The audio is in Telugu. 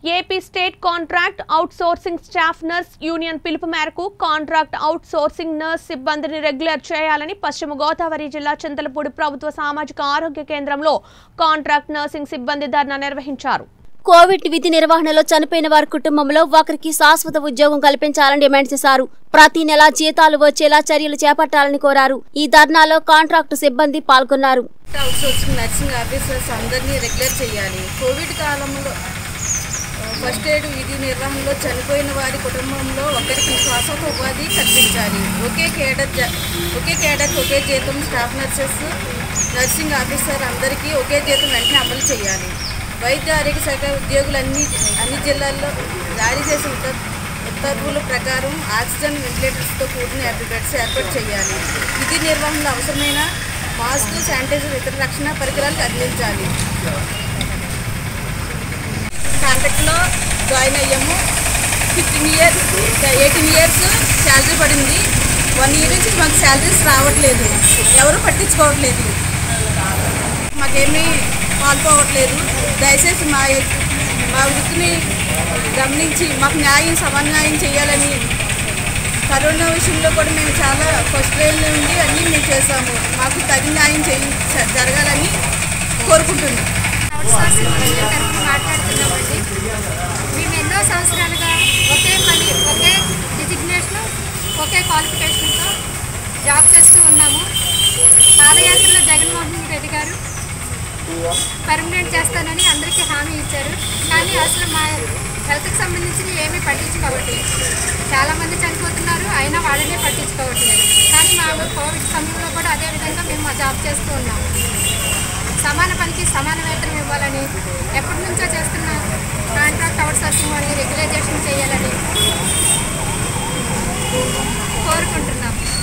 AP state contract outsourcing staff nurse union పిలుపు మేరకు కాంట్రాక్ట్ అవుట్ సోర్సింగ్ నర్స్ సిబ్బందిని రెగ్యులర్ చేయాలని పశ్చిమ గోదావరి జిల్లా చింతలపూడి ప్రభుత్వ సామాజిక ఆరోగ్య కేంద్రంలో కాంట్రాక్ట్ నర్సింగ్ సిబ్బంది ధర్నా నిర్వహించారు కోవిడ్ విధి నిర్వహణలో చనిపోయిన వారి కుటుంబంలో ఒకరికి శాశ్వత ఉద్యోగం కల్పించాలని డిమాండ్ చేశారు ప్రతి నెల జీతాలు వచ్చేలా చర్యలు చేపట్టాలని కోరారు ఈ ధర్నాలో కాంట్రాక్టు సిబ్బంది పాల్గొన్నారు అవుట్ సోర్సింగ్ నర్సింగ్ ఆఫీసర్స్ అందరినీ రెగ్యులర్ చేయాలి కోవిడ్ కాలంలో ఆ, ఫస్ట్ ఎయిడ్ విధి నిర్వహణలో చనిపోయిన వారి కుటుంబంలో ఒకరికి శాశ్వత ఉపాధి కల్పించాలి ఒకే కేడర్ జ- ఒకే కేడర్కి ఒకే జీతం స్టాఫ్ నర్సెస్ నర్సింగ్ ఆఫీసర్ అందరికీ ఒకే జీతం వెంటనే అమలు చేయాలి వైద్య ఆరోగ్య శాఖ ఉద్యోగులన్నీ అన్ని జిల్లాల్లో జారీ చేసిన ఉత్తర్- ఉత్తర్వుల ప్రకారం ఆక్సిజన్ వెంటిలేటర్స్తో కూడిన యాభై బెడ్స్ ఏర్పాటు చేయాలి విధి నిర్వహణలో అవసరమైన మాస్క్ శానిటైజర్ ఇతర రక్షణ పరికరాలు అందించాలి కాంట్రాక్ట్లో జాయిన్ అయ్యాము fifteen years eighteen years salary పడింది వన్ ఇయర్ నుంచి మాకు శాలరీస్ రావట్లేదు ఎవరు పట్టించుకోవట్లేదు మాకేమీ పాల్పోవట్లేదు దయచేసి మా మా వృత్తిని గమనించి మాకు న్యాయం సమన్యాయం చేయాలని కరోనా విషయంలో కూడా మేము చాలా ఫస్ట్ లైన్ నుండి అన్నీ మేము చేసాము మాకు తగిన న్యాయం చేయి జరగాలని కోరుకుంటున్నాం అవుట్సోర్సింగ్ యూనియన్ తరఫున మాట్లాడుతున్నామండి మేము ఎన్నో సంవత్సరాలుగా ఒకే పని ఒకే డిజిగ్నేషన్ ఒకే క్వాలిఫికేషన్తో జాబ్ చేస్తూ ఉన్నాము పాదయాత్రలో జగన్మోహన్ రెడ్డి గారు పర్మనెంట్ చేస్తానని అందరికీ హామీ ఇచ్చారు కానీ అసలు మా హెల్త్కి సంబంధించి ఏమీ పట్టించుకోవట్లేదు చాలామంది చనిపోతున్నారు అయినా వాళ్ళనే పట్టించుకోవట్లేదు కానీ మా కోవిడ్ సమయంలో కూడా అదే విధంగా మేము మా జాబ్ చేస్తూ ఉన్నాము సమాన పనికి సమాన వేతనం ఇవ్వాలని ఎప్పటి నుంచో చేస్తున్న కాంట్రాక్ట్